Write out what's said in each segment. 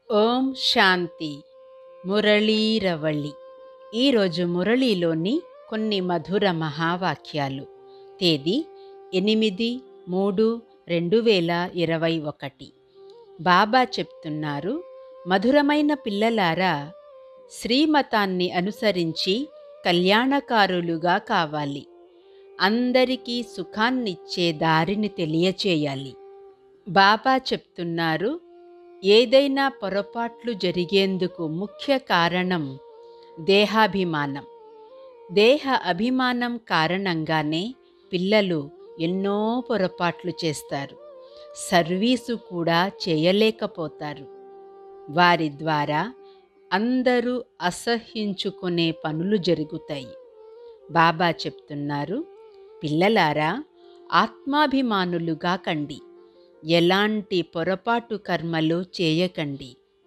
ఓం శాంతి మురళీరవళి ఈరోజు మురళీలోని కొన్ని మధుర మహావాక్యాలు తేదీ ఎనిమిది మూడు రెండు వేల ఇరవై ఒకటి బాబా చెప్తున్నారు మధురమైన పిల్లలారా శ్రీమతాన్ని అనుసరించి కళ్యాణకారులుగా కావాలి అందరికీ సుఖాన్నిచ్చే దారిని తెలియచేయాలి బాబా చెప్తున్నారు ఏదైనా పొరపాట్లు జరిగేందుకు ముఖ్య కారణం దేహాభిమానం దేహ అభిమానం కారణంగానే పిల్లలు ఎన్నో పొరపాట్లు చేస్తారు సర్వీసు కూడా చేయలేకపోతారు వారి ద్వారా అందరూ అసహ్యించుకునే పనులు జరుగుతాయి బాబా చెప్తున్నారు పిల్లలారా ఆత్మాభిమానులుగా కండి ఎలాంటి పొరపాటు కర్మలు చేయకండి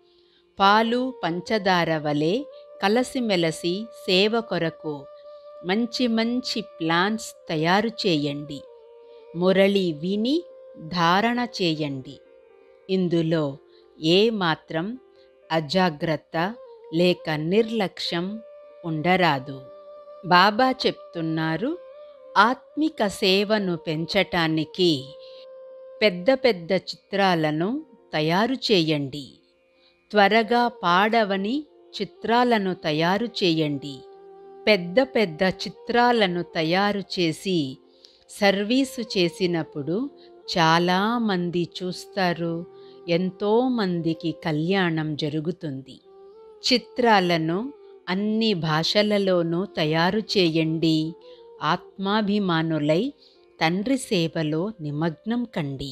పాలు పంచదార వలె కలసిమెలసి సేవ కొరకు మంచి మంచి ప్లాన్స్ తయారు చేయండి మురళి విని ధారణ చేయండి ఇందులో ఏ మాత్రం అజాగ్రత్త లేక నిర్లక్ష్యం ఉండరాదు బాబా చెప్తున్నారు ఆత్మిక సేవను పెంచటానికి పెద్ద పెద్ద చిత్రాలను తయారు చేయండి త్వరగా పాడవని చిత్రాలను తయారు చేయండి పెద్ద పెద్ద చిత్రాలను తయారు చేసి సర్వీసు చేసినప్పుడు చాలామంది చూస్తారు ఎంతోమందికి కళ్యాణం జరుగుతుంది చిత్రాలను అన్ని భాషలలోనూ తయారు చేయండి ఆత్మాభిమానులై తండ్రి సేవలో నిమగ్నం కండి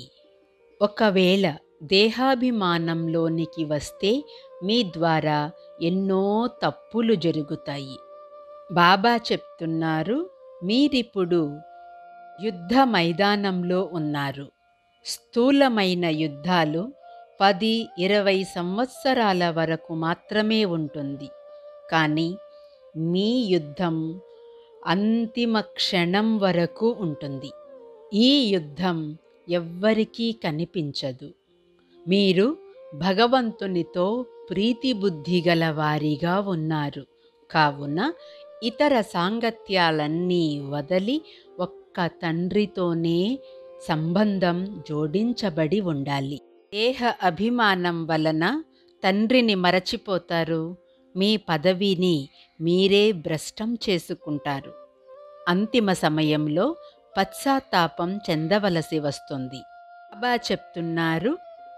ఒకవేళ దేహాభిమానంలోనికి వస్తే మీ ద్వారా ఎన్నో తప్పులు జరుగుతాయి బాబా చెప్తున్నారు మీరిప్పుడు యుద్ధ మైదానంలో ఉన్నారు స్థూలమైన యుద్ధాలు పది ఇరవై సంవత్సరాల వరకు మాత్రమే ఉంటుంది కానీ మీ యుద్ధం అంతిమ క్షణం వరకు ఉంటుంది ఈ యుద్ధం ఎవ్వరికీ కనిపించదు మీరు భగవంతునితో ప్రీతి బుద్ధి గల వారిగా ఉన్నారు కావున ఇతర సాంగత్యాలన్నీ వదలి ఒక్క తండ్రితోనే సంబంధం జోడించబడి ఉండాలి దేహ అభిమానం వలన తండ్రిని మరచిపోతారు మీ పదవిని మీరే భ్రష్టం చేసుకుంటారు అంతిమ సమయంలో పశ్చాత్తాపం చెందవలసి వస్తుంది బాబా చెప్తున్నారు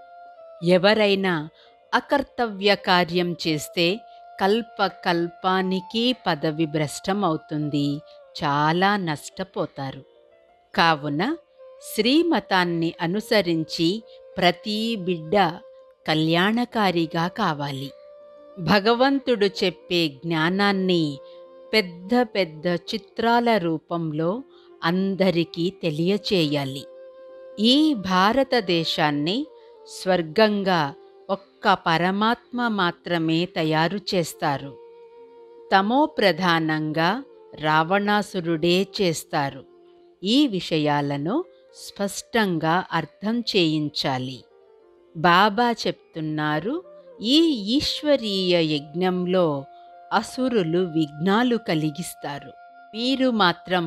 ఎవరైనా అకర్తవ్య కార్యం చేస్తే కల్ప కల్పానికి పదవి భ్రష్టం అవుతుంది చాలా నష్టపోతారు కావున శ్రీమతాన్ని అనుసరించి ప్రతి బిడ్డ కళ్యాణకారిగా కావాలి భగవంతుడు చెప్పే జ్ఞానాన్ని పెద్ద పెద్ద చిత్రాల రూపంలో అందరికీ తెలియచేయాలి ఈ భారతదేశాన్ని స్వర్గంగా ఒక్క పరమాత్మ మాత్రమే తయారు చేస్తారు తమో ప్రధానంగా రావణాసురుడే చేస్తారు ఈ విషయాలను స్పష్టంగా అర్థం చేయించాలి బాబా చెప్తున్నారు ఈ ఈశ్వరీయ యజ్ఞంలో అసురులు విఘ్నాలు కలిగిస్తారు మీరు మాత్రం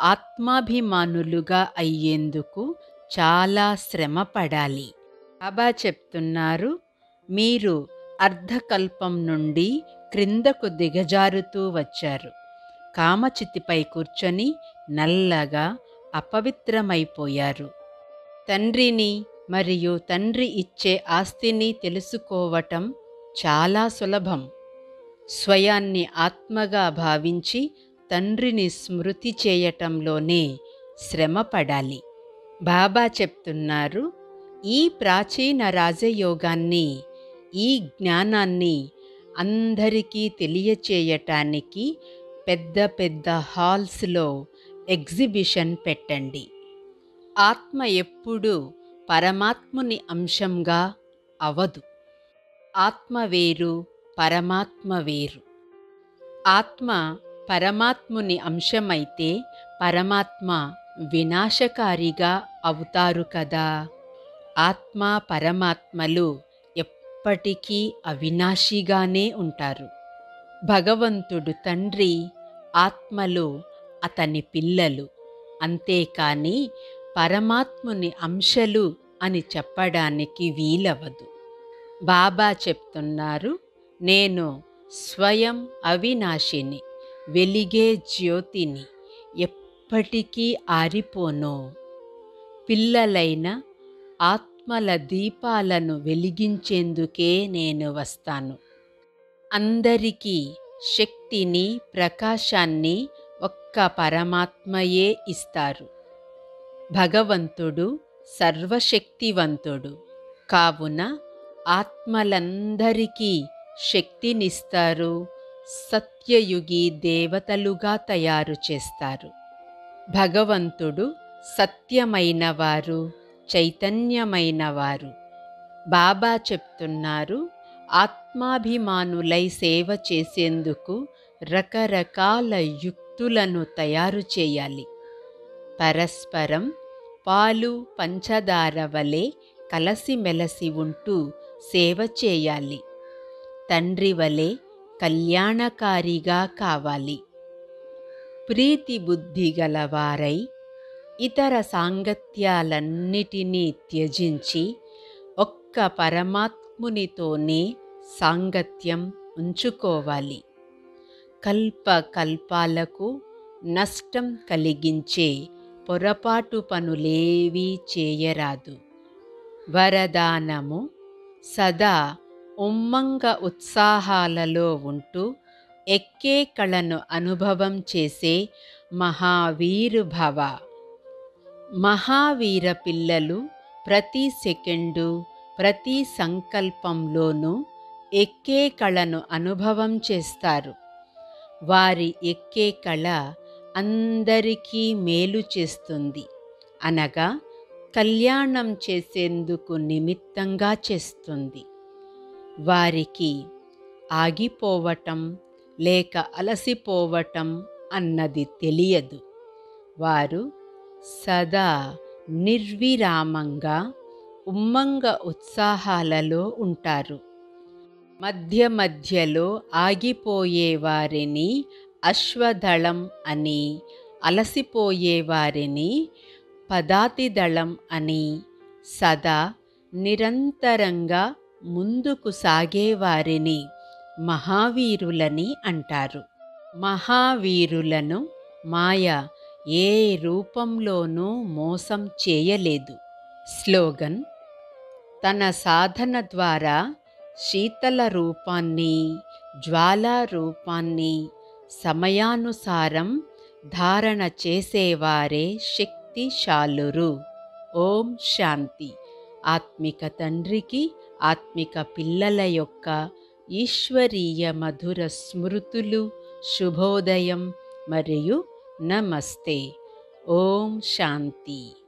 ఆత్మాభిమానులుగా అయ్యేందుకు చాలా శ్రమ పడాలి బాబా చెప్తున్నారు మీరు అర్ధకల్పం నుండి క్రిందకు దిగజారుతూ వచ్చారు కామచితిపై కూర్చొని నల్లగా అపవిత్రమైపోయారు తండ్రిని మరియు తండ్రి ఇచ్చే ఆస్తిని తెలుసుకోవటం చాలా సులభం స్వయాన్ని ఆత్మగా భావించి తండ్రిని స్మృతి చేయటంలోనే శ్రమ పడాలి బాబా చెప్తున్నారు ఈ ప్రాచీన రాజయోగాన్ని ఈ జ్ఞానాన్ని అందరికీ తెలియచేయటానికి పెద్ద పెద్ద హాల్స్లో ఎగ్జిబిషన్ పెట్టండి ఆత్మ ఎప్పుడూ పరమాత్ముని అంశంగా అవదు ఆత్మ వేరు పరమాత్మ వేరు ఆత్మ పరమాత్ముని అంశమైతే పరమాత్మ వినాశకారిగా అవుతారు కదా ఆత్మ పరమాత్మలు ఎప్పటికీ అవినాశిగానే ఉంటారు భగవంతుడు తండ్రి ఆత్మలు అతని పిల్లలు అంతేకాని పరమాత్ముని అంశలు అని చెప్పడానికి వీలవదు బాబా చెప్తున్నారు నేను స్వయం అవినాశిని వెలిగే జ్యోతిని ఎప్పటికీ ఆరిపోను పిల్లలైన ఆత్మల దీపాలను వెలిగించేందుకే నేను వస్తాను అందరికీ శక్తిని ప్రకాశాన్ని ఒక్క పరమాత్మయే ఇస్తారు భగవంతుడు సర్వశక్తివంతుడు కావున ఆత్మలందరికీ శక్తినిస్తారు సత్యయుగి దేవతలుగా తయారు చేస్తారు భగవంతుడు సత్యమైనవారు చైతన్యమైనవారు బాబా చెప్తున్నారు ఆత్మాభిమానులై సేవ చేసేందుకు రకరకాల యుక్తులను తయారు చేయాలి పరస్పరం పాలు పంచదార వలె కలసిమెలసి ఉంటూ సేవ చేయాలి తండ్రి వలె కళ్యాణకారిగా కావాలి ప్రీతి బుద్ధి గలవారై ఇతర సాంగత్యాలన్నిటినీ త్యజించి ఒక్క పరమాత్మునితోనే సాంగత్యం ఉంచుకోవాలి కల్ప కల్పాలకు నష్టం కలిగించే పొరపాటు పనులేవీ చేయరాదు వరదానము సదా ఉమ్మంగ ఉత్సాహాలలో ఉంటూ ఎక్కే కళను అనుభవం చేసే మహావీరు భవ మహావీర పిల్లలు ప్రతి సెకండు ప్రతి సంకల్పంలోనూ ఎక్కే కళను అనుభవం చేస్తారు వారి ఎక్కే కళ అందరికీ మేలు చేస్తుంది అనగా కళ్యాణం చేసేందుకు నిమిత్తంగా చేస్తుంది వారికి ఆగిపోవటం లేక అలసిపోవటం అన్నది తెలియదు వారు సదా నిర్విరామంగా ఉమ్మంగ ఉత్సాహాలలో ఉంటారు మధ్య మధ్యలో ఆగిపోయే వారిని అశ్వదళం అని అలసిపోయే వారిని పదాతిదళం అని సదా నిరంతరంగా ముందుకు సాగేవారిని మహావీరులని అంటారు మహావీరులను మాయ ఏ రూపంలోనూ మోసం చేయలేదు స్లోగన్ తన సాధన ద్వారా శీతల రూపాన్ని జ్వాలా రూపాన్ని సమయానుసారం ధారణ చేసేవారే శక్తిశాలురు ఓం శాంతి ఆత్మిక తండ్రికి ఆత్మిక పిల్లల యొక్క ఈశ్వరీయ మధుర స్మృతులు శుభోదయం మరియు నమస్తే ఓం శాంతి